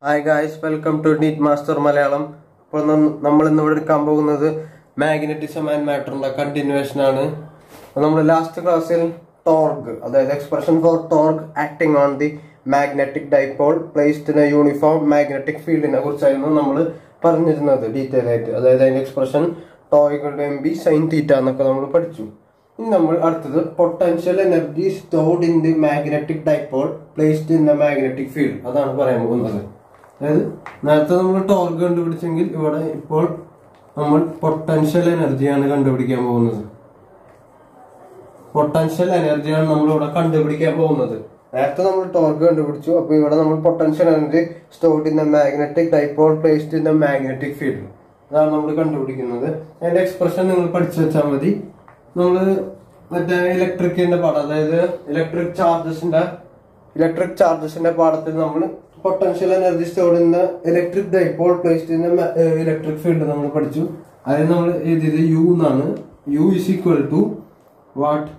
Hi guys welcome to NEET master Malayalam ഇപ്പോൾ നമ്മൾ ഇന്ന് ഇവിടെ എടുക്കാൻ പോകുന്നത് മാഗ്നറ്റിസം ആൻഡ് മാറ്ററിന്റെ കണ്ടിന്യൂവേഷൻ ആണ് നമ്മൾ ലാസ്റ്റ് ക്ലാസ്സിൽ ടോർഗ് അതായത് expression for torque acting on the magnetic dipole placed in a uniform magnetic ഫീൽഡിനെ കുറിച്ചായിരുന്നു നമ്മൾ പറഞ്ഞിരുന്നത് ഡീറ്റെയിൽ ആയിട്ട് അതായത് അതിന്റെ എക്സ്പ്രഷൻ ടോയ്കളുടെ എം ബി സൈൻ തീറ്റ എന്നൊക്കെ നമ്മൾ പഠിച്ചു ഇനി നമ്മൾ അടുത്തത് potential energy stored in the magnetic dipole placed in the magnetic field അതാണ് പറയാൻ പോകുന്നത് അതായത് നേരത്തെ നമ്മൾ ടോർക്ക് കണ്ടുപിടിച്ചെങ്കിൽ ഇവിടെ ഇപ്പോൾ നമ്മൾ പൊട്ടൻഷ്യൽ എനർജിയാണ് കണ്ടുപിടിക്കാൻ പോകുന്നത് പൊട്ടൻഷ്യൽ എനർജിയാണ് നമ്മൾ ഇവിടെ കണ്ടുപിടിക്കാൻ പോകുന്നത് നേരത്തെ നമ്മൾ ടോർക്ക് കണ്ടുപിടിച്ചു അപ്പൊ ഇവിടെ നമ്മൾ potential energy stored in the magnetic dipole placed in the magnetic field അതാണ് നമ്മൾ കണ്ടുപിടിക്കുന്നത് അതിന്റെ എക്സ്പ്രഷൻ നിങ്ങൾ പഠിച്ചു വെച്ചാൽ മതി നമ്മൾ മറ്റേ ഇലക്ട്രിക്കിന്റെ പാഠം അതായത് ഇലക്ട്രിക് ചാർജസിന്റെ ഇലക്ട്രിക് ചാർജസിന്റെ പാഠത്തിൽ നമ്മൾ potential energy stored in electric dipole placed in electric field നമ്മൾ പഠിച്ചു അതിൽ നമ്മൾ എഴുതിയത് യു എന്നാണ് U is equal to what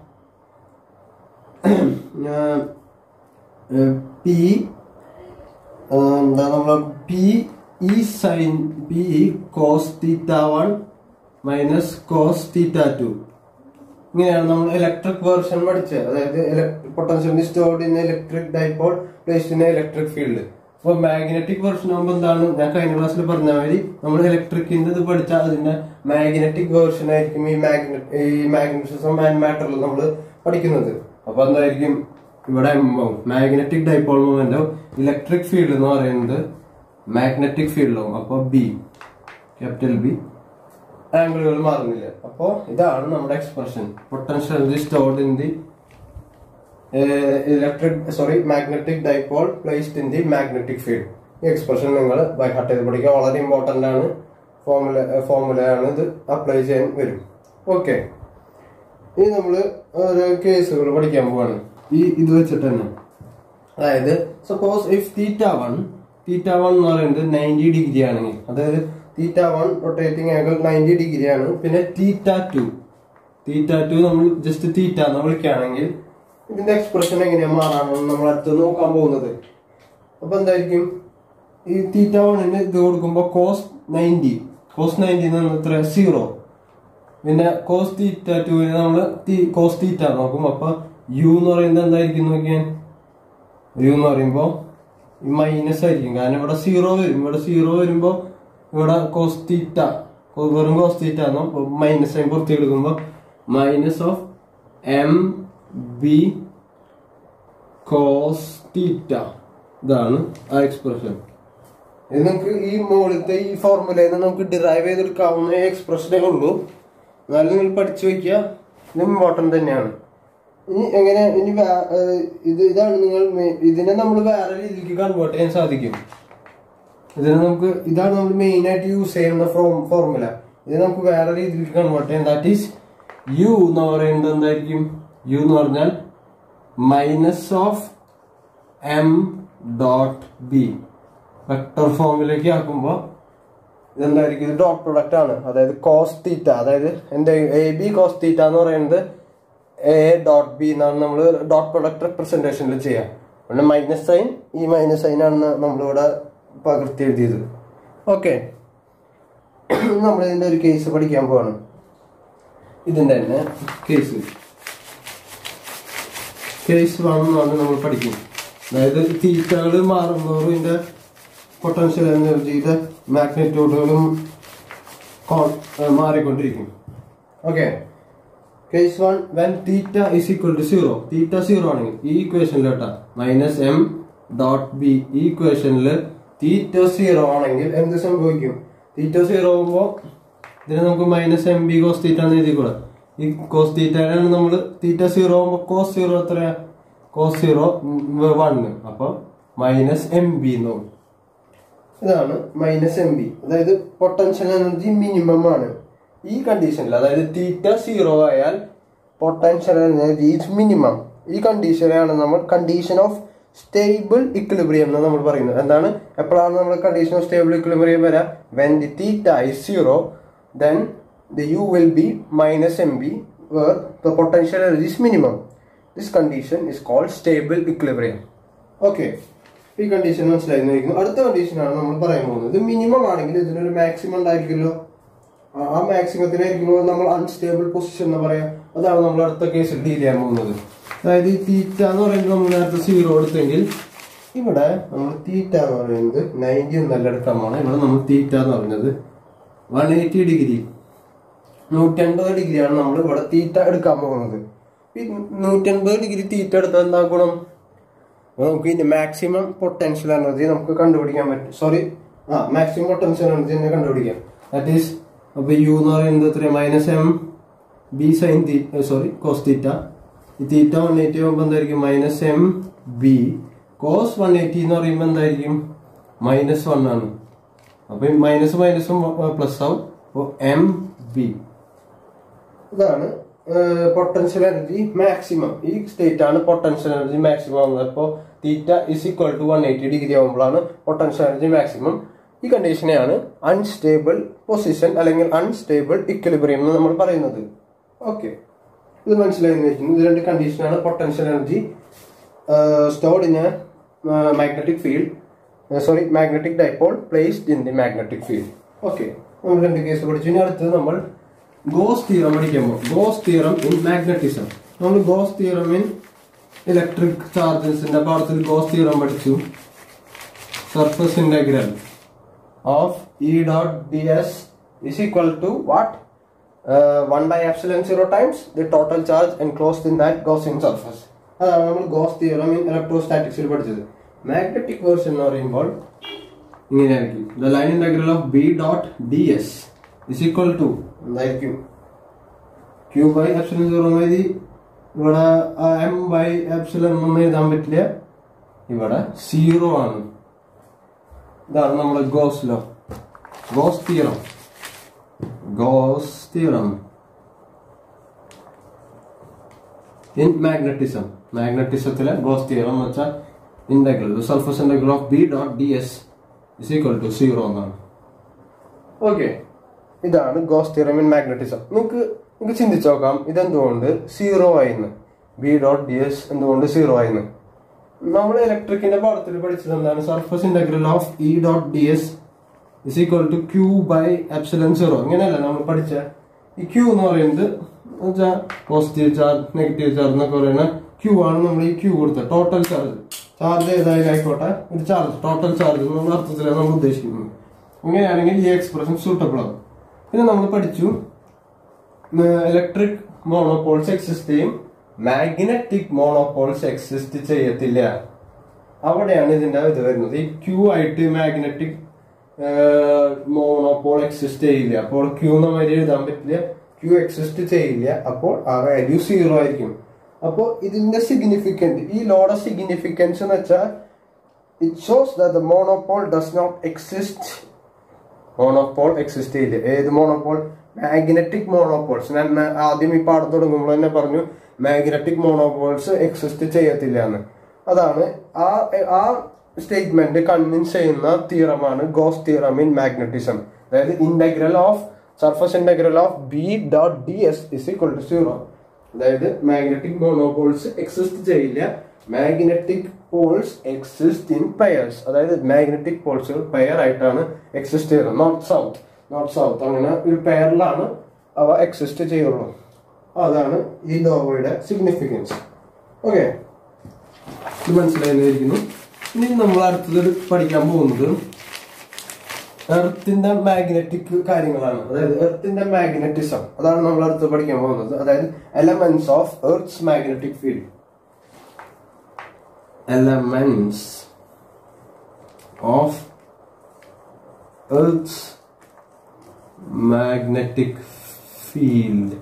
P എന്താ നമ്മൾ P E sine P E cos theta one minus cos theta two ഇങ്ങനെയാണ് നമ്മൾ ഇലക്ട്രിക് വേർഷൻ പഠിച്ചത് അതായത് potential stored in electric dipole placed in electric field അപ്പൊ മാഗ്നറ്റിക് വേർഷൻ ആകുമ്പോൾ എന്താണ് ഞാൻ കഴിഞ്ഞ ക്ലാസ്സിൽ പറഞ്ഞ മാതിരി നമ്മൾ ഇലക്ട്രിക്കിന്റെ ഇത് പഠിച്ചാൽ അതിന്റെ മാഗ്നറ്റിക് വേർഷൻ ആയിരിക്കും ഈ മാഗ്നറ്റ് ഈ മാഗ്നറ്റിസം ആൻഡ് മാറ്ററിൽ നമ്മൾ പഠിക്കുന്നത് അപ്പൊ എന്തായിരിക്കും ഇവിടെ magnetic dipole movement electric field എന്ന് പറയുന്നത് മാഗ്നറ്റിക് ഫീൽഡാവും അപ്പൊ ബി ക്യാപിറ്റൽ ബി ആംഗിളുകൾ മാറുന്നില്ല അപ്പോ ഇതാണ് നമ്മുടെ expression potential energy stored in the electric sorry magnetic dipole placed in the magnetic field ഈ എക്സ്പ്രഷൻ നിങ്ങൾ ബൈ ഹാർട്ട് ചെയ്ത് പഠിക്കുക വളരെ ഇമ്പോർട്ടന്റ് ആണ് ഫോർമുല ഫോർമുലയാണ് ഇത് അപ്ലൈ ചെയ്യാൻ വരും ഓക്കെ ഇനി നമ്മൾ ഓരോ കേസുകൾ പഠിക്കാൻ പോവാണ് ഈ ഇത് വെച്ചിട്ട് തന്നെ അതായത് suppose if theta one theta one എന്ന് പറയുന്നത് നയൻറ്റി ഡിഗ്രി ആണെങ്കിൽ അതായത് theta one rotating angle ninety degree ആണ് പിന്നെ തീറ്റ ടു തീറ്റ ടു നമ്മൾ ജസ്റ്റ് തീറ്റ എന്ന് വിളിക്കുകയാണെങ്കിൽ ഇതിന്റെ എക്സ്പ്രഷൻ എങ്ങനെയാ മാറാണെന്ന് നമ്മൾ അടുത്ത് നോക്കാൻ പോകുന്നത് അപ്പൊ എന്തായിരിക്കും ഈ തീറ്റ വണ്ണിന് ഇത് കൊടുക്കുമ്പോൾ കോസ് നയൻറ്റി കോസ് നയൻറ്റി എത്ര സീറോ പിന്നെ കോസ് തീറ്റ ടുവിന് നമ്മൾ കോസ് തീറ്റ നോക്കും അപ്പൊ യു എന്ന് പറയുന്നത് എന്തായിരിക്കും നോക്കിയാൽ യു എന്ന് പറയുമ്പോ മൈനസ് ആയിരിക്കും കാരണം ഇവിടെ സീറോ വരും ഇവിടെ സീറോ വരുമ്പോ ഇവിടെ കോസ് തീറ്റ വെറും കോസ് തീറ്റ മൈനസ് ആയി പുറത്ത് എടുക്കുമ്പോ minus of M B cos theta ഇതാണ് ആ എക്സ്പ്രഷൻ ഇത് നമുക്ക് ഈ മുകളിലത്തെ ഈ ഫോർമുലയിൽ നിന്ന് നമുക്ക് ഡിറൈവ് ചെയ്തെടുക്കാവുന്ന എക്സ്പ്രഷനേ ഉള്ളൂ എന്നാലും നിങ്ങൾ പഠിച്ചു വെക്കുക ഇത് ഇമ്പോർട്ടന്റ് തന്നെയാണ് ഇനി എങ്ങനെ ഇനി ഇത് ഇതാണ് നിങ്ങൾ ഇതിനെ നമ്മൾ വേറെ രീതിക്ക് കൺവേർട്ട് ചെയ്യാൻ സാധിക്കും ഇതിനെ നമുക്ക് ഇതാണ് നമ്മൾ മെയിൻ ആയിട്ട് യൂസ് ചെയ്യുന്ന ഫോർമുല ഇത് നമുക്ക് വേറെ രീതിയിലേക്ക് കൺവേർട്ട് ചെയ്യാം ദാറ്റ് ഈസ് യു എന്ന് പറയുന്നത് എന്തായിരിക്കും യു എന്ന് പറഞ്ഞാൽ minus of M dot B vector ഫോമിലേക്ക് ആക്കുമ്പോൾ ഇതെന്തായിരിക്കും ഇത് ഡോട്ട് പ്രൊഡക്റ്റ് ആണ് അതായത് കോസ് തീറ്റ അതായത് എന്റെ എ ബി കോസ് തീറ്റ എന്ന് പറയുന്നത് എ ഡോട്ട് ബി എന്നാണ് നമ്മൾ ഡോട്ട് പ്രൊഡക്റ്റ് റെപ്രസെന്റേഷനിൽ ചെയ്യുക പിന്നെ മൈനസ് സൈൻ ഈ മൈനസ് സൈൻ ആണ് നമ്മളിവിടെ പകർത്തി എഴുതിയത് ഓക്കെ നമ്മൾ ഇതിന്റെ ഒരു കേസ് പഠിക്കാൻ പോവാണ് ഇതിന്റെ തന്നെ കേസ് കേസ് വൺ എന്നാണ് നമ്മൾ പഠിക്കും അതായത് തീറ്റകൾ മാറുന്നതോറും ഇതിന്റെ പൊട്ടൻഷ്യൽ എനർജിയുടെ മാഗ്നറ്റ്യൂഡുകളും മാറിക്കൊണ്ടിരിക്കും okay case one when theta is equal to zero theta zero ആണെങ്കിൽ ഈ ഇക്വേഷനിൽ കേട്ടാ മൈനസ് എം ഡോട്ട് ബി ഈ ഇക്വേഷനിൽ തീറ്റ സീറോ ആണെങ്കിൽ എന്ത് സംഭവിക്കും തീറ്റ സീറോ ആകുമ്പോൾ ഇതിന് നമുക്ക് minus M B cos theta എന്ന് എഴുതിക്കൂടെ ഈ കോസ് തീറ്റയാണ് നമ്മൾ തീറ്റ സീറോ ആകുമ്പോൾ കോസ് സീറോ എത്രയാ കോസ് സീറോ വണ്ണ് അപ്പൊ മൈനസ് എം ബി എന്ന് പറയും ഇതാണ് മൈനസ് എം ബി അതായത് പൊട്ടൻഷ്യൽ എനർജി മിനിമം ആണ് ഈ കണ്ടീഷനിൽ അതായത് തീറ്റ സീറോ ആയാൽ പൊട്ടൻഷ്യൽ എനർജി ഈസ് മിനിമം ഈ കണ്ടീഷനാണ് നമ്മൾ കണ്ടീഷൻ ഓഫ് സ്റ്റേബിൾ ഇക്വിലിബ്രിയം എന്ന് നമ്മൾ പറയുന്നത് എന്താണ് എപ്പോഴാണ് നമ്മൾ കണ്ടീഷൻ ഓഫ് സ്റ്റേബിൾ ഇക്വിലിബ്രിയം വരാ when the theta is zero then the U will be minus M B where the potential energy is minimum this condition is called stable equilibrium okay ഈ condition മനസ്സിലായിരുന്നു അടുത്ത കണ്ടീഷനാണ് നമ്മൾ പറയാൻ പോകുന്നത് ഇത് minimum ആണെങ്കിൽ ഇതിനൊരു മാക്സിമം ഉണ്ടായിരിക്കുമല്ലോ ആ- ആ മാക്സിമത്തിനായിരിക്കുമ്പോൾ നമ്മൾ അൺസ്റ്റേബിൾ പൊസിഷൻ എന്ന് പറയാം അതാണ് നമ്മൾ അടുത്ത കേസിൽ ഡീൽ ചെയ്യാൻ പോകുന്നത് അതായത് ഈ തീറ്റ എന്ന് പറയുന്നത് നമ്മൾ നേരത്തെ സീറോ എടുത്തെങ്കിൽ ഇവിടെ നമ്മൾ തീറ്റ എന്ന് പറയുന്നത് നയൻറ്റി ഒന്നല്ല എടുക്കാൻ പോകണം ഇവിടെ നമ്മൾ തീറ്റ എന്ന് പറയുന്നത് വൺ എയ്റ്റി ഡിഗ്രി നൂറ്റൻപത് ഡിഗ്രിയാണ് നമ്മൾ ഇവിടെ തീറ്റ എടുക്കാൻ പോകുന്നത് ഈ നൂറ്റൻപത് ഡിഗ്രി തീറ്റ എടുത്താൽ എന്താ ഗുണം അപ്പൊ നമുക്ക് ഇതിന്റെ മാക്സിമം പൊട്ടൻഷ്യൽ എനർജി നമുക്ക് കണ്ടുപിടിക്കാൻ പറ്റും സോറി ആ മാക്സിമം പൊട്ടൻഷ്യൽ എനർജി തന്നെ കണ്ടുപിടിക്കാം ദാറ്റ് ഈസ് അപ്പൊ യു എന്ന് പറയുന്നത് എത്ര മൈനസ് എം ബി സൈൻ തീ സോറി കോസ് തീറ്റ ഈ തീറ്റ വൺ എയ്റ്റി ആകുമ്പോൾ എന്തായിരിക്കും minus M B cos one eighty എന്ന് പറയുമ്പോൾ എന്തായിരിക്കും മൈനസ് വൺ ആണ് അപ്പൊ മൈനസ് മൈനസും പ്ലസ് ആവും അപ്പോൾ എം ബി ഇതാണ് പൊട്ടൻഷ്യൽ എനർജി മാക്സിമം ഈ സ്റ്റേറ്റ് ആണ് പൊട്ടൻഷ്യൽ എനർജി മാക്സിമം ആവുന്നത് അപ്പോൾ theta is equal to one eighty degree ആകുമ്പോഴാണ് പൊട്ടൻഷ്യൽ എനർജി മാക്സിമം ഈ കണ്ടീഷനെയാണ് അൺസ്റ്റേബിൾ പൊസിഷൻ അല്ലെങ്കിൽ അൺസ്റ്റേബിൾ ഇക്വലിബ്രിയം എന്ന് നമ്മൾ പറയുന്നത് ഓക്കെ ഇത് മനസ്സിലായിരിക്കുന്നു ഇത് രണ്ട് കണ്ടീഷനാണ് potential energy stored in a magnetic field sorry magnetic dipole placed in the magnetic field okay നമ്മൾ രണ്ട് കേസ് പഠിച്ചു ഇനി അടുത്തത് നമ്മൾ ഗോസ് തിയറം പഠിക്കുമ്പോൾ ഗോസ് തിയറം ഇൻ മാഗ്നറ്റിസം നമ്മൾ ഗോസ് തിയറം ഇൻ ഇലക്ട്രിക് ചാർജസിന്റെ പാഠത്തിൽ ഗോസ് തിയറം പഠിച്ചു surface integral of E dot ds is equal to what? Uh, 1 by epsilon 0 times the total charge enclosed in that Gaussian surface. അതാണ് നമ്മൾ Gauss theorem in ഇലക്ട്രോസ്റ്റാറ്റിക്സിൽ പഠിച്ചത് magnetic version എന്ന് പറയുമ്പോൾ ഇങ്ങനെയായിരിക്കും the line integral of B dot D S is equal to എന്തായിരിക്കും Q by epsilon zero എഴുതി ഇവിടെ M by epsilon ഒന്നും എഴുതാൻ പറ്റില്ല ഇവിടെ സീറോ ആണ് ഇതാണ് നമ്മുടെ Gauss law Gauss theorem Gauss theorem in magnetism മാഗ്നറ്റിസത്തിലെ ഗോസ് തിയറം എന്ന് വെച്ചാൽ integral surface integral of B dot D S is equal to zero എന്നാണ് ഓക്കെ ഇതാണ് ഗോസ് തിയറം ഇൻ മാഗ്നറ്റിസം നിങ്ങൾക്ക് നിങ്ങൾക്ക് ചിന്തിച്ചു നോക്കാം ഇതെന്തുകൊണ്ട് സീറോ ആയിന്ന് ബി ഡോട്ട് ഡി എസ് എന്തുകൊണ്ട് സീറോ ആയിന്ന് നമ്മൾ ഇലക്ട്രിക്കിന്റെ പാഠത്തിൽ പഠിച്ചത് എന്താണ് surface integral of E dot D S is equal to Q by epsilon zero ഇങ്ങനെയല്ല നമ്മൾ പഠിച്ച ഈ ക്യൂ എന്ന് പറയുന്നത് പോസിറ്റീവ് ചാർജ് നെഗറ്റീവ് ചാർജ് എന്നൊക്കെ പറയുന്ന ക്യൂ ആണ് നമ്മൾ ഈ ക്യൂ കൊടുത്തത് ടോട്ടൽ ചാർജ് ചാർജ് ഏതായാലും ആയിക്കോട്ടെ ഒരു ചാർജ് ടോട്ടൽ ചാർജ് എന്നുള്ള അർത്ഥത്തിലാണ് നമ്മൾ ഉദ്ദേശിക്കുന്നത് ഇങ്ങനെയാണെങ്കിൽ ഈ എക്സ്പ്രഷൻ സൂട്ടബിൾ ആണ് പിന്നെ നമ്മൾ പഠിച്ചു ഇലക്ട്രിക് മോണോപോൾസ് എക്സിസ്റ്റ് ചെയ്യും മാഗ്നറ്റിക് മോണോപോൾസ് എക്സിസ്റ്റ് ചെയ്യത്തില്ല അവിടെയാണ് ഇതിന്റെ ഇത് വരുന്നത് ഈ ക്യൂ ആയിട്ട് മാഗ്നറ്റിക് മോണോപോൾ എക്സിസ്റ്റ് ചെയ്യില്ല അപ്പോൾ ക്യൂ നമ്മൾ എഴുതാൻ പറ്റില്ല ക്യൂ എക്സിസ്റ്റ് ചെയ്യില്ല അപ്പോൾ ആ വാല്യൂ സീറോ ആയിരിക്കും അപ്പോൾ ഇതിന്റെ സിഗ്നിഫിക്കൻറ്റ് ഈ ലോയുടെ സിഗ്നിഫിക്കൻസ് എന്ന് വെച്ചാൽ it shows that the monopole does not exist monopole exist ചെയ്യില്ല ഏത് മോണോപോൾ മാഗ്നറ്റിക് മോണോപോൾസ് ഞാൻ മ- ആദ്യം ഈ പാഠം തുടങ്ങുമ്പോൾ തന്നെ പറഞ്ഞു മാഗ്നറ്റിക് മോണോപോൾസ് എക്സിസ്റ്റ് ചെയ്യത്തില്ല എന്ന് അതാണ് ആ ആ സ്റ്റേറ്റ്മെന്റ് കൺവിൻസ് ചെയ്യുന്ന തിയറമാണ് ഗോസ് തിയറം ഇൻ മാഗ്നറ്റിസം അതായത് integral of surface integral of B dot D S is equal to zero അതായത് മാഗ്നറ്റിക് മോണോപോൾസ് എക്സിസ്റ്റ് ചെയ്യില്ല magnetic poles exist in pairs അതായത് മാഗ്നറ്റിക് പോൾസുകൾ പെയർ ആയിട്ടാണ് എക്സിസ്റ്റ് ചെയ്യുന്നത് നോർത്ത് സൗത്ത് നോർത്ത് സൗത്ത് അങ്ങനെ ഒരു പെയറിലാണ് അവ എക്സിസ്റ്റ് ചെയ്യുള്ളൂ അതാണ് ഈ ലോവയുടെ സിഗ്നിഫിക്കൻസ് ഓക്കെ ഇത് മനസ്സിലായിരിക്കുന്നു ഇനി നമ്മൾ അടുത്തത് പഠിക്കാൻ പോകുന്നത് എർത്തിന്റെ മാഗ്നറ്റിക് കാര്യങ്ങളാണ് അതായത് എർത്തിന്റെ മാഗ്നറ്റിസം അതാണ് നമ്മൾ അടുത്ത് പഠിക്കാൻ പോകുന്നത് അതായത് elements of earth's magnetic field elements of earth's magnetic field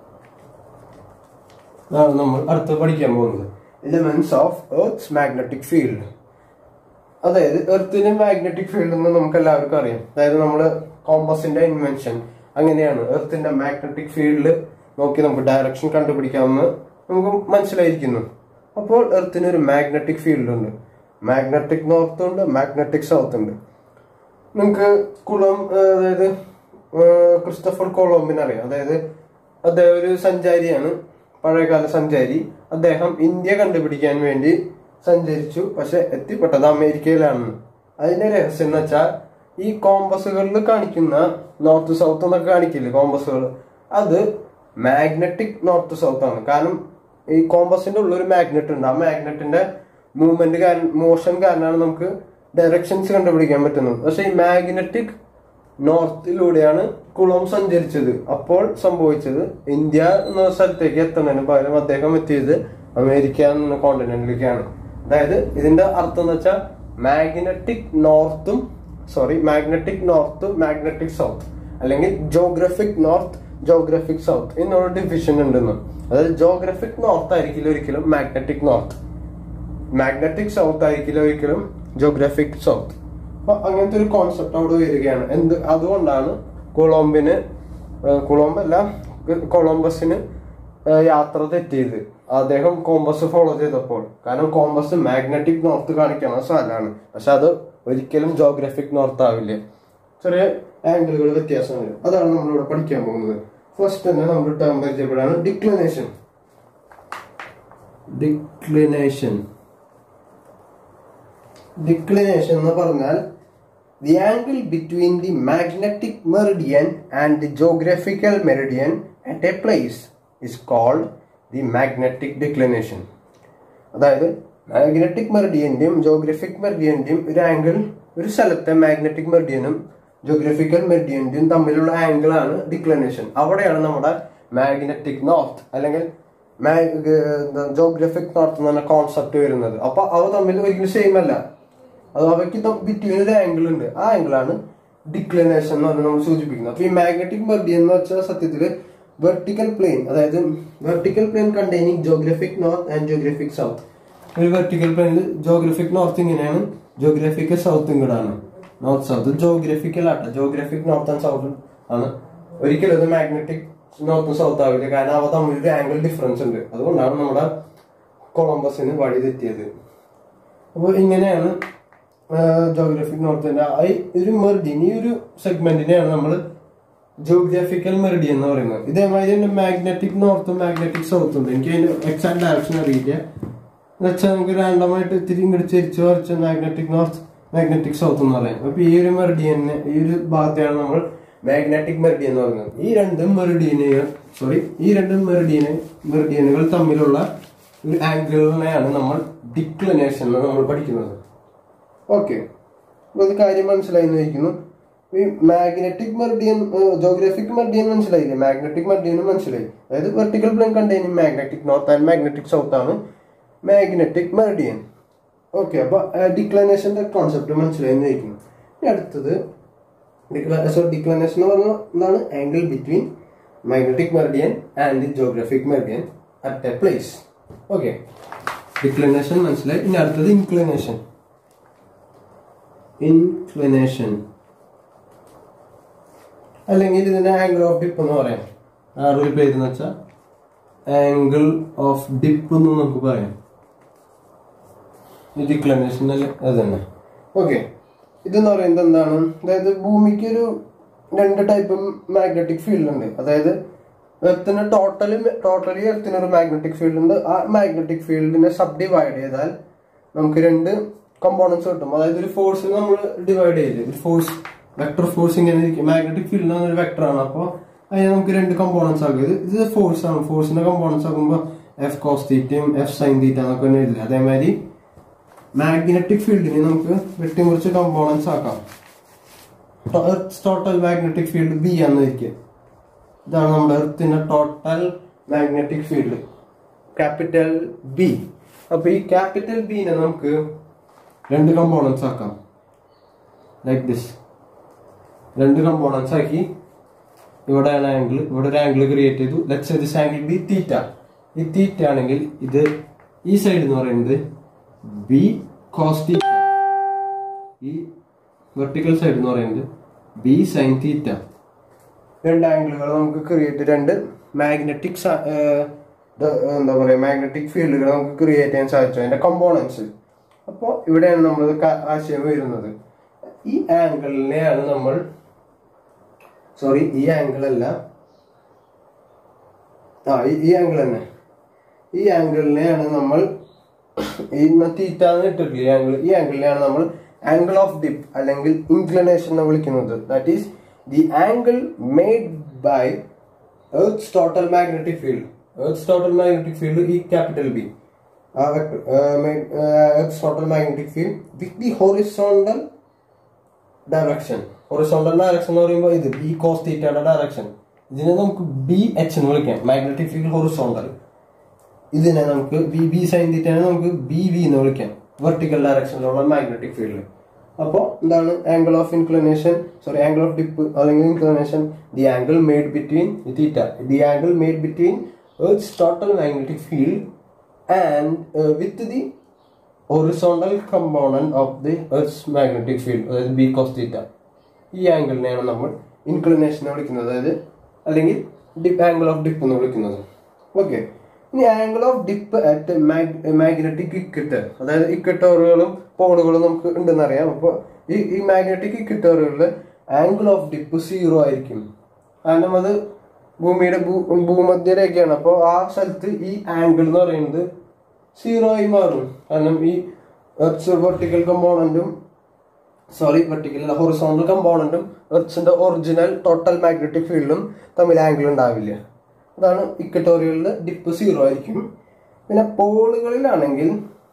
അതാണ് നമ്മൾ അടുത്ത് പഠിക്കാൻ പോകുന്നത് elements of earth's magnetic field അതായത് എർത്തിന് മാഗ്നറ്റിക് ഫീൽഡ് എന്ന് നമുക്ക് എല്ലാവർക്കും അറിയാം അതായത് നമ്മൾ കോമ്പസിന്റെ ഇൻവെൻഷൻ അങ്ങനെയാണ് എർത്തിന്റെ മാഗ്നറ്റിക് ഫീൽഡ് നോക്കി നമുക്ക് ഡയറക്ഷൻ കണ്ടുപിടിക്കാമെന്ന് നമുക്ക് മനസ്സിലായിരിക്കുന്നു അപ്പോൾ എർത്തിന് ഒരു മാഗ്നറ്റിക് ഫീൽഡ് ഉണ്ട് മാഗ്നറ്റിക് നോർത്ത് ഉണ്ട് മാഗ്നറ്റിക് സൗത്ത് ഉണ്ട് നിങ്ങൾക്ക് കുളം അതായത് ഏഹ് ക്രിസ്റ്റഫർ കൊളംബിനെ അറിയാം അതായത് അദ്ദേഹം ഒരു സഞ്ചാരിയാണ് പഴയകാല സഞ്ചാരി അദ്ദേഹം ഇന്ത്യ കണ്ടുപിടിക്കാൻ വേണ്ടി സഞ്ചരിച്ചു പക്ഷെ എത്തിപ്പെട്ടത് അമേരിക്കയിലാണ് അതിന്റെ രഹസ്യം എന്ന് വെച്ചാൽ ഈ കോമ്പസുകളിൽ കാണിക്കുന്ന നോർത്ത് സൗത്ത് എന്നൊക്കെ കാണിക്കില്ലേ കോമ്പസുകൾ അത് മാഗ്നറ്റിക് നോർത്ത് സൗത്ത് ആണ് കാരണം ഈ കോമ്പസിന്റെ ഉള്ളിൽ ഒരു മാഗ്നറ്റ് ഉണ്ട് ആ മാഗ്നറ്റിന്റെ മൂവ്മെന്റ് കാരണം മോഷൻ കാരണമാണ് നമുക്ക് ഡയറക്ഷൻസ് കണ്ടുപിടിക്കാൻ പറ്റുന്നത് പക്ഷെ ഈ മാഗ്നറ്റിക് നോർത്തിലൂടെയാണ് കുളം സഞ്ചരിച്ചത് അപ്പോൾ സംഭവിച്ചത് ഇന്ത്യ എന്ന സ്ഥലത്തേക്ക് എത്തുന്നതിന് പകരം അദ്ദേഹം എത്തിയത് അമേരിക്ക എന്ന കോണ്ടിനെന്റിലേക്കാണ് അതായത് ഇതിന്റെ അർത്ഥം എന്ന് വെച്ചാൽ മാഗ്നറ്റിക് നോർത്തും sorry magnetic north magnetic south അല്ലെങ്കിൽ ജോഗ്രഫിക് നോർത്ത് ജോഗ്രഫിക് സൗത്ത് എന്നുള്ള ഡിവിഷൻ ഉണ്ടെന്ന് അതായത് ജോഗ്രഫിക് നോർത്ത് ആയിരിക്കില്ല ഒരിക്കലും മാഗ്നറ്റിക് നോർത്ത് മാഗ്നറ്റിക് സൗത്ത് ആയിരിക്കില്ല ഒരിക്കലും ജോഗ്രഫിക് സൗത്ത് അപ്പൊ അങ്ങനത്തെ ഒരു കോൺസെപ്റ്റ് അവിടെ വരികയാണ് എന്ത് അതുകൊണ്ടാണ് കൊളംബിന് ഏഹ് കൊളംബ് അല്ല കൊളംബസിന് ഏഹ് യാത്ര തെറ്റിയത് അദ്ദേഹം കോമ്പസ് ഫോളോ ചെയ്തപ്പോൾ കാരണം കോമ്പസ് മാഗ്നറ്റിക് നോർത്ത് കാണിക്കുന്ന സ്ഥലമാണ് പക്ഷെ അത് ഒരിക്കലും ജോഗ്രഫിക് നോർത്ത് ആവില്ല ചെറിയ ആംഗിളുകൾ വ്യത്യാസം വരും അതാണ് നമ്മളിവിടെ പഠിക്കാൻ പോകുന്നത് ഫസ്റ്റ് തന്നെ നമ്മൾ ടേം പരിചയപ്പെടാണ് ഡിക്ലിനേഷൻ ഡിക്ലിനേഷൻ ഡിക്ലിനേഷൻ എന്ന് പറഞ്ഞാൽ the angle between the magnetic meridian and the geographical meridian at a place is called the magnetic declination അതായത് മാഗ്നറ്റിക് മെറിഡിയന്റെയും ജോഗ്രഫിക് മെറിഡിയന്റെയും ഒരു ആംഗിൾ ഒരു സ്ഥലത്തെ മാഗ്നറ്റിക് മെറിഡിയനും ജോഗ്രഫിക്കൽ മെറിഡിയന്റെയും തമ്മിലുള്ള ആംഗിൾ ആണ് ഡിക്ലിനേഷൻ അവിടെയാണ് നമ്മുടെ മാഗ്നറ്റിക് നോർത്ത് അല്ലെങ്കിൽ ജോഗ്രഫിക് നോർത്ത് എന്ന് പറഞ്ഞ കോൺസെപ്റ്റ് വരുന്നത് അപ്പൊ അവ തമ്മിൽ ഒരിക്കലും സെയിം അല്ല അത് അവയ്ക്ക് ബിറ്റ്വീൻ ഒരു ആംഗിൾ ഉണ്ട് ആ ആംഗിൾ ആണ് ഡിക്ലിനേഷൻ എന്ന് പറഞ്ഞ് നമ്മൾ സൂചിപ്പിക്കുന്നത് അപ്പൊ ഈ മാഗ്നറ്റിക് മെറിഡിയൻ എന്ന് വെച്ചാൽ സത്യത്തില് വെർട്ടിക്കൽ പ്ലെയിൻ അതായത് vertical plane containing geographic north and geographic south ഒരു വെർട്ടിക്കൽ പ്ലെയിനിൽ ജോഗ്രഫിക് നോർത്ത് ഇങ്ങനെയാണ് ജോഗ്രഫിക്കൽ സൗത്ത് ഇങ്ങോട്ടാണ് നോർത്ത് സൗത്ത് ജോഗ്രഫിക്കൽ ആട്ടെ ജോഗ്രഫിക് നോർത്ത് ആൻഡ് സൗത്ത് ആണ് ഒരിക്കലും അത് മാഗ്നറ്റിക് നോർത്തും സൗത്ത് ആവില്ല കാരണം അവ തമ്മിൽ ഒരു ആംഗിൾ ഡിഫറൻസ് ഉണ്ട് അതുകൊണ്ടാണ് നമ്മുടെ കൊളംബസിന് വഴി തെറ്റിയത് അപ്പോൾ ഇങ്ങനെയാണ് ജോഗ്രഫിക് നോർത്തിന്റെ ഈ ഒരു മെറിഡിയൻ ഈ ഒരു സെഗ്മെന്റിനെയാണ് നമ്മൾ ജോഗ്രഫിക്കൽ മെറിഡിയൻ എന്ന് പറയുന്നത് ഇതേമാതിരി തന്നെ മാഗ്നറ്റിക് നോർത്തും മാഗ്നറ്റിക് സൗത്തും ഉണ്ട് എനിക്ക് അതിന്റെ എക്സാക്ട് ഡയറക്ഷൻ അറിയില്ല എന്നുവെച്ചാൽ നമുക്ക് രണ്ടാമായിട്ട് ഇത്തിരി ഇങ്ങോട്ട് തിരിച്ചു വരച്ച മാഗ്നറ്റിക് നോർത്ത് മാഗ്നറ്റിക് സൗത്ത് എന്ന് പറയും അപ്പൊ ഈ ഒരു മെറിഡിയനെ ഈ ഒരു ഭാഗത്തെയാണ് നമ്മൾ മാഗ്നറ്റിക് മെറിഡിയൻ എന്ന് പറയുന്നത് ഈ രണ്ട് മെറിഡിയനുകൾ സോറി ഈ രണ്ട് മെറിഡിയന് മെറിഡിയനുകൾ തമ്മിലുള്ള ഒരു ആംഗിളിനെയാണ് നമ്മൾ ഡിക്ലിനേഷൻ എന്ന് നമ്മൾ പഠിക്കുന്നത് ഓക്കെ അപ്പൊ ഇത് കാര്യം മനസ്സിലായി എന്ന് ചോദിക്കുന്നു ഈ മാഗ്നറ്റിക് മെറിഡിയൻ ജോഗ്രഫിക് മെറിഡിയൻ മനസ്സിലായില്ലേ മാഗ്നറ്റിക് മെറിഡിയനും മനസ്സിലായി അതായത് vertical plane containing magnetic north and magnetic south ആണ് മാഗ്നറ്റിക് മെറിഡിയൻ ഓക്കെ അപ്പൊ ഡിക്ലനേഷന്റെ കോൺസെപ്റ്റ് മനസ്സിലായി എന്ന് ചോദിക്കുന്നു ഇനി അടുത്തത് സോ ഡിക്ലനേഷൻ എന്ന് പറഞ്ഞാൽ എന്താണ് angle between magnetic meridian and geographic meridian at a place okay declination മനസ്സിലായി ഇനി അടുത്തത് ഇൻക്ലിനേഷൻ ഇൻക്ലിനേഷൻ അല്ലെങ്കിൽ ഇതിന്റെ ആംഗിൾ ഓഫ് ഡിപ്പ് എന്ന് പറയാം ആറൊരു പേരെന്ന് വെച്ചാൽ ആംഗിൾ ഓഫ് ഡിപ്പ് എന്ന് നമുക്ക് പറയാം ഡിക്ലിനേഷൻ അല്ലേ അത് തന്നെ ഓക്കെ ഇതെന്ന് പറയുന്നത് എന്താണ് അതായത് ഭൂമിക്ക് ഒരു രണ്ട് ടൈപ്പ് മാഗ്നറ്റിക് ഫീൽഡ് ഉണ്ട് അതായത് എർത്തിന് ടോട്ടലി ടോട്ടലി എർത്തിന് ഒരു മാഗ്നറ്റിക് ഫീൽഡ് ഉണ്ട് ആ മാഗ്നറ്റിക് ഫീൽഡിനെ സബ് ഡിവൈഡ് ചെയ്താൽ നമുക്ക് രണ്ട് കമ്പോണൻസ് കിട്ടും അതായത് ഒരു ഫോഴ്സിനെ നമ്മൾ ഡിവൈഡ് ചെയ്ത് ഒരു ഫോഴ്സ് വെക്ടർ ഫോഴ്സ് ഇങ്ങനെ ഇരിക്കും മാഗ്നറ്റിക് ഫീൽഡ് ഒരു വെക്ടർ ആണ് അപ്പോൾ അതിനെ നമുക്ക് രണ്ട് കമ്പോണൻസ് ആക്കും ഇത് ഇത് ഫോഴ്സ് ആണ് ഫോഴ്സിന്റെ കമ്പോണൻസ് ആക്കുമ്പോൾ എഫ് കോസ് തീറ്റയും എഫ് സൈൻ തീറ്റ എന്നൊക്കെ തന്നെ എഴുതില്ല അതേമാതിരി മാഗ്നറ്റിക് ഫീൽഡിനെ നമുക്ക് വെട്ടിമുറിച്ച് കമ്പോണൻസ് ആക്കാം ടോട്ടൽ മാഗ്നറ്റിക് ഫീൽഡ് ബി ആണെന്നിരിക്കുക ഇതാണ് നമ്മുടെ എർത്തിന്റെ total magnetic field capital B അപ്പൊ ഈ ക്യാപിറ്റൽ ബിനെ നമുക്ക് രണ്ട് കമ്പോണൻസ് ആക്കാം ലൈക്ക് ദിസ് രണ്ട് കമ്പോണൻസ് ആക്കി ഇവിടെയാണ് ആംഗിൾ ഇവിടെ ഒരു ആംഗിൾ ക്രിയേറ്റ് ചെയ്തു let's this angle B theta ഈ തീറ്റ ആണെങ്കിൽ ഇത് ഈ സൈഡ് എന്ന് പറയുന്നത് ബി കോസ് തീറ്റ ഈ വെർട്ടിക്കൽ സൈഡ് എന്ന് പറയുന്നത് ബി സൈൻ തീറ്റ രണ്ട് ആംഗിളുകൾ നമുക്ക് ക്രിയേറ്റ് രണ്ട് മാഗ്നറ്റിക് എന്താ പറയുക മാഗ്നറ്റിക് ഫീൽഡുകൾ നമുക്ക് ക്രിയേറ്റ് ചെയ്യാൻ സാധിച്ചു അതിന്റെ കമ്പോണൻസ് അപ്പോൾ ഇവിടെയാണ് നമ്മൾ ആശയം വരുന്നത് ഈ ആംഗിളിനെയാണ് നമ്മൾ സോറി ഈ ആംഗിൾ അല്ല ആ ഈ- ഈ ആംഗിൾ തന്നെ ഈ ആംഗിളിനെയാണ് നമ്മൾ ഈ തീറ്റ എന്ന് ഇട്ടിട്ടില്ല ഈ ആംഗിൾ ഈ ആംഗിളിനെയാണ് നമ്മൾ ആംഗിൾ ഓഫ് ഡിപ്പ് അല്ലെങ്കിൽ ഇൻക്ലിനേഷൻ എന്ന് വിളിക്കുന്നത് that is the angle made by earth's total magnetic field earth's total magnetic field ഈ capital B earth's total magnetic field with the horizontal direction horizontal direction എന്ന് പറയുമ്പോൾ ഇത് ബി കോസ് തീറ്റയുടെ direction ഇതിനെ നമുക്ക് ബി എച്ച് എന്ന് വിളിക്കാം magnetic field horizontal ഇതിനെ നമുക്ക് ബി ബി സൈൻ തീറ്റനെ നമുക്ക് ബി വി എന്ന് വിളിക്കാം വെർട്ടിക്കൽ ഡയറക്ഷനിലുള്ള മാഗ്നറ്റിക് ഫീൽഡ് അപ്പോൾ എന്താണ് angle of inclination sorry angle of dip അല്ലെങ്കിൽ inclination the angle made between theta the angle made between earth's total magnetic field and with the horizontal component of the earth's magnetic field അതായത് B cos theta ഈ ആംഗിളിനെയാണ് നമ്മൾ inclination എന്ന് വിളിക്കുന്നത് അതായത് അല്ലെങ്കിൽ dip angle of dip എന്ന് വിളിക്കുന്നത് ഓക്കെ ഇനി angle of dip at magnetic equator അതായത് ഇക്വിറ്റോറുകളും പോളുകളും നമുക്ക് ഉണ്ടെന്ന് അറിയാം അപ്പോൾ ഈ ഈ മാഗ്നറ്റിക് ഇക്വിറ്റോറുകളിൽ ആംഗിൾ ഓഫ് ഡിപ്പ് സീറോ ആയിരിക്കും കാരണം അത് ഭൂമിയുടെ ഭൂ ഭൂമധ്യരേഖയാണ് അപ്പോൾ ആ സ്ഥലത്ത് ഈ ആംഗിൾ എന്ന് പറയുന്നത് സീറോ ആയി മാറും കാരണം ഈ വെർട്ടിക്കൽ കമ്പോണന്റും സോറി വെർട്ടിക്കൽ ഹൊറിസോണ്ടൽ കമ്പോണന്റും എർച്ചിന്റെ ഒറിജിനൽ ടോട്ടൽ മാഗ്നറ്റിക് ഫീൽഡും തമ്മിൽ ആംഗിൾ ഉണ്ടാവില്ല അതാണ് ഇക്വറ്റോറിയലിൽ ഡിപ്പ് സീറോ ആയിരിക്കും പിന്നെ പോളുകളിലാണെങ്കിൽ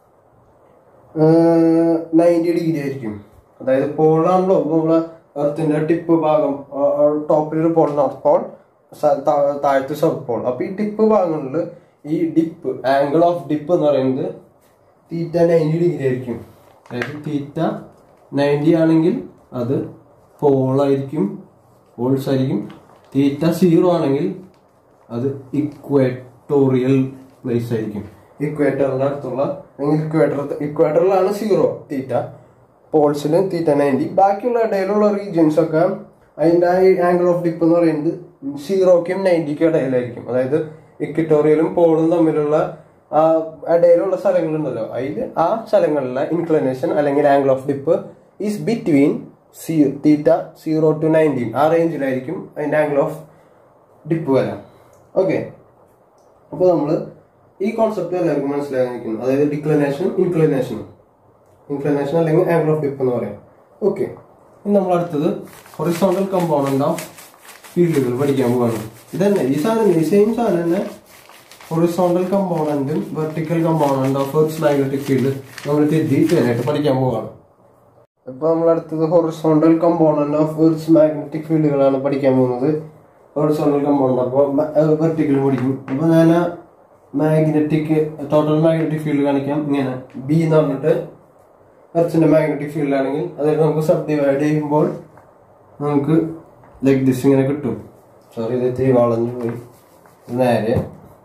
നയൻറ്റി ഡിഗ്രി ആയിരിക്കും അതായത് പോളാണല്ലോ നമ്മളെ എർത്തിന്റെ ടിപ്പ് ഭാഗം ടോപ്പിൽ ഒരു പോൾ നോർത്ത് പോൾ താഴത്ത് സൗത്ത് പോൾ അപ്പൊ ഈ ടിപ്പ് ഭാഗങ്ങളിൽ ഈ ഡിപ്പ് ആംഗിൾ ഓഫ് ഡിപ്പ് എന്ന് പറയുന്നത് തീറ്റ നയൻറ്റി ഡിഗ്രി ആയിരിക്കും അതായത് തീറ്റ നയൻറ്റി ആണെങ്കിൽ അത് പോളായിരിക്കും പോൾസ് ആയിരിക്കും തീറ്റ സീറോ ആണെങ്കിൽ അത് ഇക്വേറ്റോറിയൽ പ്ലേസ് ആയിരിക്കും ഇക്വേറ്ററിന്റെ അടുത്തുള്ള അല്ലെങ്കിൽ ഇക്വേറ്റർ ഇക്വേറ്ററിലാണ് സീറോ തീറ്റ പോൾസിൽ തീറ്റ നയൻറ്റി ബാക്കിയുള്ള ഇടയിലുള്ള റീജിയൻസ് ഒക്കെ അതിന്റെ ആംഗിൾ ഓഫ് ഡിപ്പ് എന്ന് പറയുന്നത് സീറോക്കും നയൻറ്റിക്കും ഇടയിലായിരിക്കും അതായത് ഇക്വിറ്റോറിയലും പോളും തമ്മിലുള്ള ആ ഇടയിലുള്ള സ്ഥലങ്ങളുണ്ടല്ലോ അതിൽ ആ സ്ഥലങ്ങളിലെ ഇൻക്ലിനേഷൻ അല്ലെങ്കിൽ angle of dip is between സി തീറ്റ സീറോ ടു നയൻറ്റീൻ ആ റേഞ്ചിലായിരിക്കും അതിന്റെ ആംഗിൾ ഓഫ് ഡിപ്പ് വരാം ഓക്കെ അപ്പോൾ നമ്മൾ ഈ കോൺസെപ്റ്റ് എല്ലാവർക്കും മനസ്സിലായിരിക്കുന്നു അതായത് ഡിക്ലിനേഷൻ ഇൻക്ലിനേഷൻ ഇൻക്ലിനേഷൻ അല്ലെങ്കിൽ ആംഗിൾ ഓഫ് ഡിപ്പ് എന്ന് പറയാം ഓക്കെ ഇനി നമ്മൾ അടുത്തത് ഹൊറിസോണ്ടൽ കമ്പോണന്റ് ഓഫ് ഫീൽഡുകൾ പഠിക്കാൻ പോവാണ് ഇതന്നെ ഈ സാധനം ഈ സെയിം സാധനം തന്നെ ഹൊറിസോണ്ടൽ കമ്പോണന്റും vertical component of earth magnetic field നമ്മൾ ഡീറ്റെയിൽ പഠിക്കാൻ പോവാണ് ഇപ്പൊ നമ്മൾ അടുത്തത് horizontal component of earth magnetic ഫീൽഡുകളാണ് പഠിക്കാൻ പോകുന്നത് ഹൊറിസോണ്ടൽ കമ്പോണന്റ് അപ്പോൾ വെർട്ടിക്കൽ പഠിക്കും അപ്പൊ ഞാൻ മാഗ്നറ്റിക് ടോട്ടൽ മാഗ്നറ്റിക് ഫീൽഡ് കാണിക്കാം ഇങ്ങനെ ബി എന്ന് പറഞ്ഞിട്ട് എർത്തിന്റെ മാഗ്നറ്റിക് ഫീൽഡ് ആണെങ്കിൽ അതായത് നമുക്ക് സബ് ഡിവൈഡ് ചെയ്യുമ്പോൾ നമുക്ക് ലൈക്ക് ദിസ് ഇങ്ങനെ കിട്ടും സോറി ഇത് ഇത്തിരി വളഞ്ഞു പോയി ഇത് നേരെ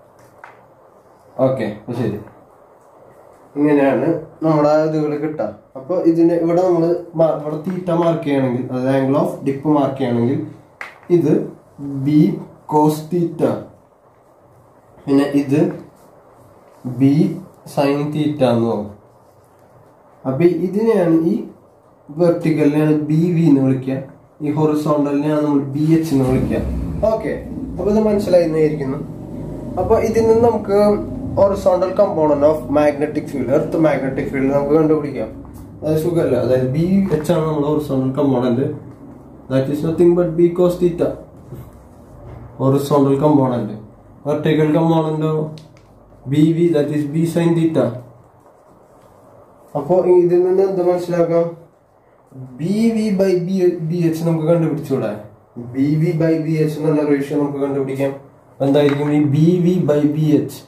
ഓക്കെ ശരി ഇങ്ങനെയാണ് നമ്മുടെ ഇതുകൾ കിട്ടുക അപ്പൊ ഇതിന് ഇവിടെ നമ്മൾ ഇവിടെ തീറ്റ മാർക്ക് ചെയ്യുകയാണെങ്കിൽ അതായത് ആംഗിൾ ഓഫ് ഡിപ്പ് മാർക്ക് ചെയ്യുകയാണെങ്കിൽ ഇത് ബി കോസ് തീറ്റ പിന്നെ ഇത് ബി സൈൻ തീറ്റ എന്ന് പറയും അപ്പൊ ഇതിനെയാണ് ഈ വെർട്ടിക്കലിനെയാണ് ബി വി എന്ന് വിളിക്കുക ഈ ഹൊറിസോണ്ടലിനെയാണ് നമ്മൾ ബി എച്ച് എന്ന് വിളിക്കുക ഓക്കെ അപ്പൊ ഇത് മനസ്സിലായിരിക്കുന്നു അപ്പൊ ഇതിൽ നിന്ന് നമുക്ക് horizontal component of magnetic field earth magnetic field നമുക്ക് കണ്ടുപിടിക്കാം അത് സുഖമല്ല അതായത് ബി എച്ച് ആണ് നമ്മുടെ horizontal component that is nothing but B cos theta horizontal component vertical കമ്പോണന്റോ B V that is B sign theta അപ്പോ ഇതിൽ നിന്ന് എന്ത് മനസ്സിലാക്കാം B V by B B H നമുക്ക് കണ്ടുപിടിച്ചൂടെ B V by B H എന്നുള്ള റേഷ്യോ നമുക്ക് കണ്ടുപിടിക്കാം എന്തായിരിക്കും ഈ B V by B H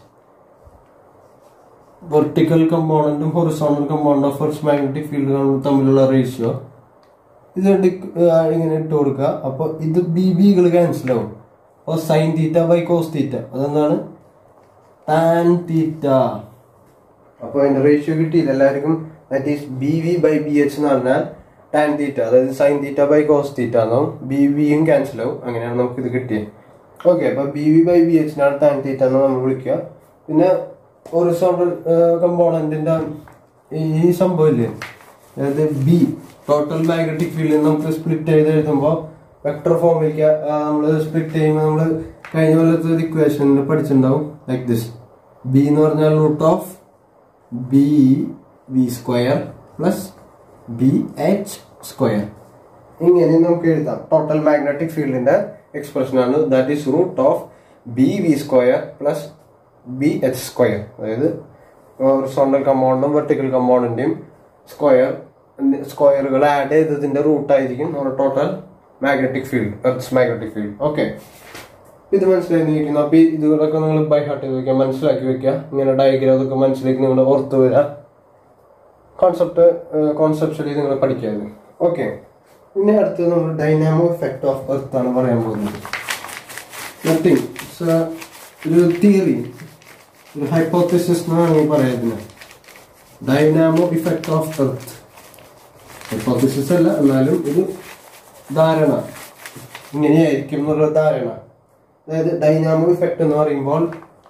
vertical കമ്പോണന്റും horizontal component of earth magnetic ഫീൽഡുകളും തമ്മിലുള്ള റേഷ്യോ ഇത് ഇങ്ങനെ ഇട്ട് കൊടുക്കുക അപ്പൊ ഇത് ബി ബികൾ ക്യാൻസൽ ആവും അപ്പോൾ sin theta by cos theta അതെന്താണ് ടാൻ തീറ്റ അപ്പൊ അതിന്റെ റേഷ്യോ കിട്ടിയില്ല എല്ലാവർക്കും that is B V by B H എന്ന് പറഞ്ഞാൽ ടാൻ തീറ്റ അതായത് sin theta by cos theta എന്നാവും ബി വിയും ക്യാൻസൽ ആവും അങ്ങനെയാണ് നമുക്ക് ഇത് കിട്ടിയത് ഓക്കെ അപ്പൊ ബി വി ബൈ ബി എച്ചിനാണ് ടാൻ തീറ്റ എന്ന് നമ്മൾ വിളിക്കുക പിന്നെ ഒറിസോണ്ടൽ കമ്പോണന്റിന്റെ ഈ സംഭവം ഇല്ലേ അതായത് ബി ടോട്ടൽ മാഗ്നറ്റിക് ഫീൽഡ് നമുക്ക് സ്പ്ലിറ്റ് ചെയ്ത് എഴുതുമ്പോൾ വെക്ടർ ഫോമിലേക്ക് നമ്മൾ സ്പ്ലിറ്റ് ചെയ്യുമ്പോൾ നമ്മൾ കഴിഞ്ഞ പോലത്തെ ഒരു ഇക്വേഷനിൽ പഠിച്ചിട്ടുണ്ടാവും ലൈക്ക് ദിസ് ബി എന്ന് പറഞ്ഞാൽ root of B V square plus B H square ഇങ്ങനെ നമുക്ക് എഴുതാം ടോട്ടൽ മാഗ്നറ്റിക് ഫീൽഡിന്റെ എക്സ്പ്രഷൻ ആണ് that is root of B V square plus B H square അതായത് ഹൊറിസോണ്ടൽ കമ്പൗണ്ടും വെർട്ടിക്കൽ കമ്പൗണ്ടിന്റെയും സ്ക്വയർ സ്ക്വയറുകൾ ആഡ് ചെയ്തതിന്റെ റൂട്ട് ആയിരിക്കും നമ്മുടെ total magnetic field earth's magnetic field okay ഇത് മനസ്സിലായിരിക്കുന്നു അപ്പൊ ഈ ഇതുകളൊക്കെ നിങ്ങൾ ബൈ ഹാർട്ട് ചെയ്ത് വെക്കുക മനസ്സിലാക്കി വെക്കുക ഇങ്ങനെ ഡയഗ്രാം അതൊക്കെ മനസ്സിലേക്ക് നിങ്ങൾ ഓർത്ത് വരിക കോൺസെപ്റ്റ് കോൺസെപ്റ്റ്വലി നിങ്ങൾ പഠിക്കാതെ ഓക്കെ പിന്നെ അടുത്തത് നമ്മൾ ഡൈനാമോ എഫക്ട് ഓഫ് എർത്ത് ആണ് പറയാൻ പോകുന്നത് നത്തിങ് ഒരു തിയറി ഒരു ഹൈപ്പോത്തിസിസ് എന്ന് വേണമെങ്കിൽ പറയാം ഇതിന് dynamo effect of earth hypothesis അല്ല എന്നാലും ഇത് ധാരണ ഇങ്ങനെയായിരിക്കും എന്നുള്ള ധാരണ അതായത് ഡൈനാമോ ഇഫക്റ്റ് എന്ന് പറയുമ്പോൾ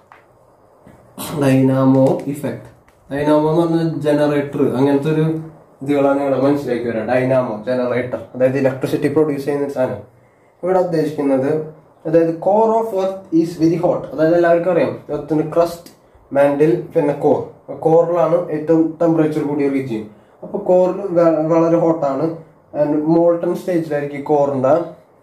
ഡൈനാമോ ഇഫക്റ്റ് ഡൈനാമോ എന്ന് പറഞ്ഞാൽ ജനറേറ്റർ അങ്ങനത്തെ ഒരു ഇതുകളാണ് ഇവിടെ മനസ്സിലാക്കി വരാം ഡൈനാമോ ജനറേറ്റർ അതായത് ഇലക്ട്രിസിറ്റി പ്രൊഡ്യൂസ് ചെയ്യുന്ന ഒരു സാധനം ഇവിടെ ഉദ്ദേശിക്കുന്നത് അതായത് core of earth is very hot അതായത് എല്ലാവർക്കും അറിയാം എർത്തിന് ക്രസ്റ്റ് മാൻഡിൽ പിന്നെ കോർ കോറിലാണ് ഏറ്റവും ടെമ്പറേച്ചർ കൂടിയ റീജിയൻ അപ്പൊ കോറിൽ വളരെ ഹോട്ടാണ് ആൻഡ് മോൾട്ടൺ സ്റ്റേജിലായിരിക്കും കോറിന്റെ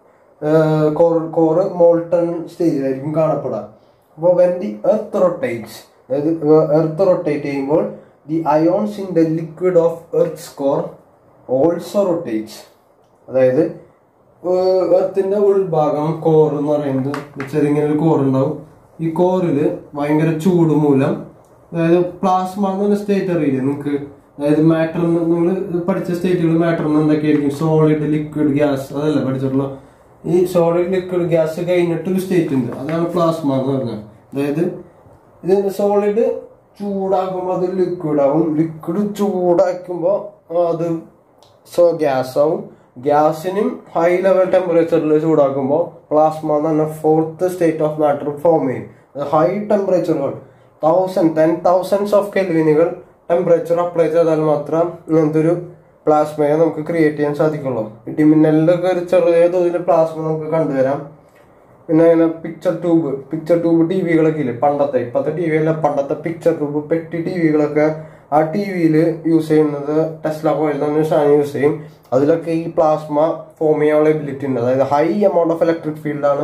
കോർ കോറ് മോൾട്ടൺ സ്റ്റേജിലായിരിക്കും കാണപ്പെടുക അപ്പോൾ വെൻ ദി എർത്ത് റൊട്ടേറ്റ്സ് അതായത് എർത്ത് റൊട്ടേറ്റ് ചെയ്യുമ്പോൾ the ions in the liquid of earth score also rotates അതായത് എർത്തിന്റെ ഉൾഭാഗം കോർ എന്ന് പറയുന്നത് ചെറിയ ഒരു കോർ ഉണ്ടാവും ഈ കോറിൽ ഭയങ്കര ചൂട് മൂലം അതായത് പ്ലാസ്മ എന്ന് പറഞ്ഞ സ്റ്റേറ്റ് അറിയില്ലേ നിങ്ങൾക്ക് അതായത് മാറ്റർ നിങ്ങൾ പഠിച്ച സ്റ്റേറ്റുകൾ മാറ്റർ എന്തൊക്കെയായിരിക്കും സോളിഡ് ലിക്വിഡ് ഗ്യാസ് അതല്ല പഠിച്ചിട്ടുള്ള ഈ സോളിഡ് ലിക്വിഡ് ഗ്യാസ് കഴിഞ്ഞിട്ടൊരു സ്റ്റേറ്റ് ഉണ്ട് അതാണ് പ്ലാസ്മ എന്ന് പറഞ്ഞത് അതായത് ഇത് സോളിഡ് ചൂടാക്കുമ്പോൾ അത് ലിക്വിഡ് ആവും ലിക്വിഡ് ചൂടാക്കുമ്പോൾ അത് സോ ഗ്യാസ് ആവും ഗ്യാസിനും ഹൈ ലെവൽ ടെമ്പറേച്ചറിൽ ചൂടാക്കുമ്പോൾ പ്ലാസ്മ എന്ന് പറഞ്ഞ fourth state of matter form ചെയ്യും ഹൈ ടെമ്പറേച്ചറുകൾ തൗസൻഡ് ടെൻ തൗസൻഡ്സ് ഓഫ് കെൽവിനുകൾ ടെമ്പറേച്ചർ അപ്ലൈ ചെയ്താൽ മാത്രം ഇങ്ങനത്തെ ഒരു പ്ലാസ്മയെ നമുക്ക് ക്രിയേറ്റ് ചെയ്യാൻ സാധിക്കുള്ളൂ ഇടിമിന്നലിലൊക്കെ ഒരു ചെറിയ തോതിൽ പ്ലാസ്മ നമുക്ക് കണ്ടുവരാം പിന്നെ അങ്ങനെ picture tube picture tube T വികളൊക്കെ ഇല്ലേ പണ്ടത്തെ ഇപ്പോഴത്തെ ടി വി അല്ല പണ്ടത്തെ പിക്ചർ ട്യൂബ് പെട്ടി ടി വികളൊക്കെ ആ ടി വിയിൽ യൂസ് ചെയ്യുന്നത് ടെസ്ല കോയിൽ എന്ന് പറഞ്ഞ സാധനം യൂസ് ചെയ്യും അതിലൊക്കെ ഈ പ്ലാസ്മ ഫോം ചെയ്യാനുള്ള എബിലിറ്റി ഉണ്ട് അതായത് ഹൈ എമൗണ്ട് ഓഫ് ഇലക്ട്രിക് ഫീൽഡാണ്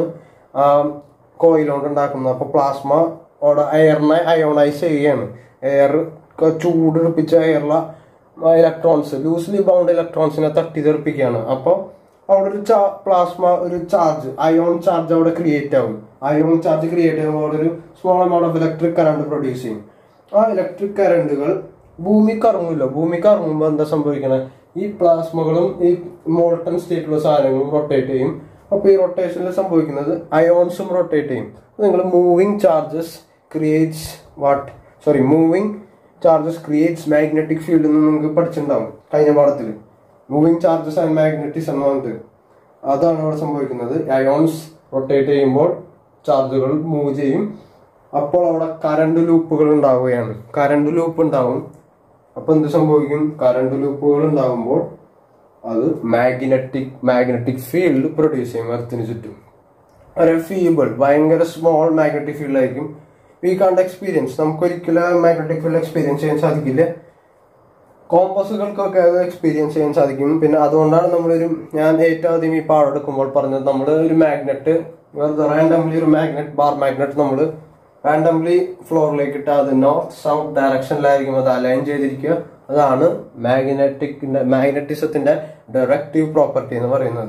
കോയിൽ കൊണ്ട് ഉണ്ടാക്കുന്നത് അപ്പോൾ പ്ലാസ്മ അവിടെ എയറിനെ അയോണൈസ് ചെയ്യുകയാണ് എയർ ചൂടെടുപ്പിച്ച എയറിലെ ഇലക്ട്രോൺസ് ലൂസ്ലി ബൗണ്ട് ഇലക്ട്രോൺസിനെ തട്ടി തെറിപ്പിക്കുകയാണ് അപ്പോൾ അവിടെ ഒരു പ്ലാസ്മ ഒരു ചാർജ് അയോൺ ചാർജ് അവിടെ ക്രിയേറ്റ് ആവും അയോൺ ചാർജ് ക്രിയേറ്റ് ചെയ്യുമ്പോൾ അവിടെ ഒരു small amount of electric current produce ചെയ്യും ആ ഇലക്ട്രിക് കറണ്ടുകൾ ഭൂമിക്ക് ഇറങ്ങില്ല ഭൂമിക്ക് ഇറങ്ങുമ്പോൾ എന്താ സംഭവിക്കണേ ഈ പ്ലാസ്മകളും ഈ മോൾട്ടൺ സ്റ്റേറ്റിലുള്ള സാധനങ്ങളും റൊട്ടേറ്റ് ചെയ്യും അപ്പോൾ ഈ റൊട്ടേഷനിൽ സംഭവിക്കുന്നത് അയോൺസും റൊട്ടേറ്റ് ചെയ്യും നിങ്ങൾ moving charges creates what sorry moving charges creates magnetic field എന്ന് നിങ്ങൾക്ക് പഠിച്ചിട്ടുണ്ടാവും കഴിഞ്ഞ പാഠത്തിൽ മൂവിങ് ചാർജസ് ആൻഡ് മാഗ്നറ്റിസ് എന്ന് പറഞ്ഞിട്ട് അതാണ് അവിടെ സംഭവിക്കുന്നത് അയോൺസ് റൊട്ടേറ്റ് ചെയ്യുമ്പോൾ ചാർജുകൾ മൂവ് ചെയ്യും അപ്പോൾ അവിടെ കറണ്ട് ലൂപ്പുകൾ ഉണ്ടാവുകയാണ് കറണ്ട് ലൂപ്പ് ഉണ്ടാവും അപ്പൊ എന്ത് സംഭവിക്കും കറണ്ട് ലൂപ്പുകൾ ഉണ്ടാകുമ്പോൾ അത് മാഗ്നറ്റിക് മാഗ്നറ്റിക് ഫീൽഡ് പ്രൊഡ്യൂസ് ചെയ്യും എർത്തിന് ചുറ്റും ഒരു ഫീബിൾ ഭയങ്കര സ്മോൾ മാഗ്നറ്റിക് ഫീൽഡ് ആയിരിക്കും വി കാണ്ട് എക്സ്പീരിയൻസ് നമുക്ക് ഒരിക്കലും മാഗ്നറ്റിക് ഫീൽഡ് എക്സ്പീരിയൻസ് ചെയ്യാൻ സാധിക്കില്ല കോമ്പസുകൾക്കൊക്കെ അത് എക്സ്പീരിയൻസ് ചെയ്യാൻ സാധിക്കും പിന്നെ അതുകൊണ്ടാണ് നമ്മളൊരു ഞാൻ ഏറ്റവും ആദ്യം ഈ പാഠം എടുക്കുമ്പോൾ പറഞ്ഞത് നമ്മൾ ഒരു മാഗ്നറ്റ് വെറുതെ റാൻഡംലി ഒരു മാഗ്നറ്റ് ബാർ മാഗ്നറ്റ് നമ്മൾ റാൻഡംലി ഫ്ലോറിലേക്ക് ഇട്ട് അത് നോർത്ത് സൗത്ത് ഡയറക്ഷനിലായിരിക്കും അത് അലൈൻ ചെയ്തിരിക്കുക അതാണ് മാഗ്നറ്റിക് മാഗ്നറ്റിസത്തിന്റെ ഡയറക്റ്റീവ് പ്രോപ്പർട്ടി എന്ന് പറയുന്നത്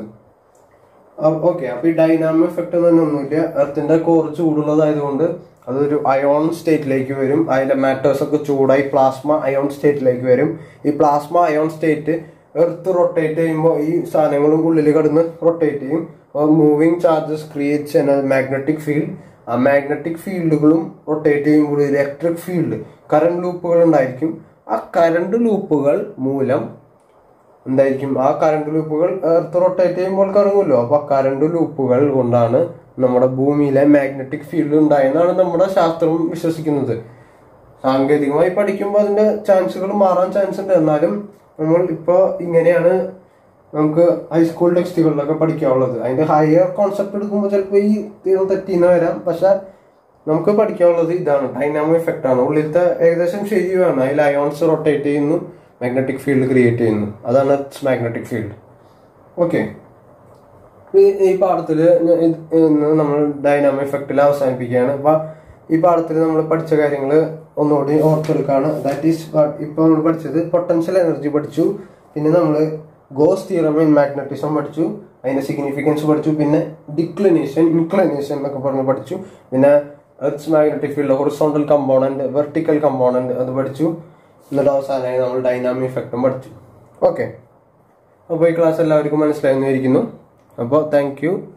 ഓക്കെ അപ്പൊ ഈ ഡൈനാമോ എഫക്ട് തന്നെ ഒന്നുമില്ല എർത്തിന്റെ കോർ ചൂടുള്ളതായതുകൊണ്ട് അതൊരു അയോൺ സ്റ്റേറ്റിലേക്ക് വരും അതിലെ മാറ്റേഴ്സ് ഒക്കെ ചൂടായി പ്ലാസ്മ അയോൺ സ്റ്റേറ്റിലേക്ക് വരും ഈ plasma ion state earth rotate ചെയ്യുമ്പോൾ ഈ സാധനങ്ങളും ഉള്ളിൽ കിടന്ന് റൊട്ടേറ്റ് ചെയ്യും moving charges creates magnetic field ആ മാഗ്നറ്റിക് ഫീൽഡുകളും റൊട്ടേറ്റ് ചെയ്യുമ്പോൾ ഇലക്ട്രിക് ഫീൽഡ് കറണ്ട് ലൂപ്പുകൾ ഉണ്ടായിരിക്കും ആ കറണ്ട് ലൂപ്പുകൾ മൂലം എന്തായിരിക്കും ആ കറണ്ട് ലൂപ്പുകൾ എർത്ത് റൊട്ടേറ്റ് ചെയ്യുമ്പോൾ കറങ്ങുമല്ലോ അപ്പൊ കറണ്ട് ലൂപ്പുകൾ കൊണ്ടാണ് നമ്മുടെ ഭൂമിയിലെ മാഗ്നറ്റിക് ഫീൽഡ് ഉണ്ടായെന്നാണ് നമ്മുടെ ശാസ്ത്രം വിശ്വസിക്കുന്നത് സാങ്കേതികമായി പഠിക്കുമ്പോൾ അതിന്റെ ചാൻസുകൾ മാറാൻ ചാൻസ് ഉണ്ട് എന്നാലും നമ്മൾ ഇപ്പോൾ ഇങ്ങനെയാണ് നമുക്ക് ഹൈസ്കൂൾ ടെക്സ്റ്റുകളിലൊക്കെ പഠിക്കാനുള്ളത് അതിന്റെ ഹയർ കോൺസെപ്റ്റ് എടുക്കുമ്പോൾ ചിലപ്പോൾ ഈ തീരം തെറ്റിന്ന് വരാം പക്ഷെ നമുക്ക് പഠിക്കാനുള്ളത് ഇതാണ് ഡൈനാമോ എഫക്റ്റ് ആണ് ഉള്ളിലത്തെ ഏകദേശം ശരിയാണ് അതിൽ അയോൺസ് റൊട്ടേറ്റ് ചെയ്യുന്നു മാഗ്നറ്റിക് ഫീൽഡ് ക്രിയേറ്റ് ചെയ്യുന്നു അതാണ് മാഗ്നറ്റിക് ഫീൽഡ് ഓക്കെ ഈ പാഠത്തില് ഇന്ന് നമ്മൾ ഡൈനാമോ എഫക്റ്റിൽ അവസാനിപ്പിക്കുകയാണ് അപ്പൊ ഈ പാഠത്തിൽ നമ്മൾ പഠിച്ച കാര്യങ്ങൾ ഒന്നുകൂടി ഓർത്തെടുക്കാണ് ദാറ്റ് ഈസ് ഇപ്പൊ നമ്മൾ പഠിച്ചത് പൊട്ടൻഷ്യൽ എനർജി പഠിച്ചു പിന്നെ നമ്മൾ ഗോസ് തിയറം ഇൻ മാഗ്നറ്റിസം പഠിച്ചു അതിന്റെ സിഗ്നിഫിക്കൻസ് പഠിച്ചു പിന്നെ ഡിക്ലിനേഷൻ ഇൻക്ലിനേഷൻ എന്നൊക്കെ പറഞ്ഞ് പഠിച്ചു പിന്നെ earth magnetic field horizontal component vertical component അത് പഠിച്ചു എന്നിട്ട് അവസാനമായി നമ്മൾ ഡൈനാമിക് ഇഫക്റ്റും പഠിച്ചു ഓക്കെ അപ്പോൾ ഈ ക്ലാസ് എല്ലാവർക്കും മനസ്സിലായെന്നിരിക്കുന്നു അപ്പോൾ താങ്ക് യു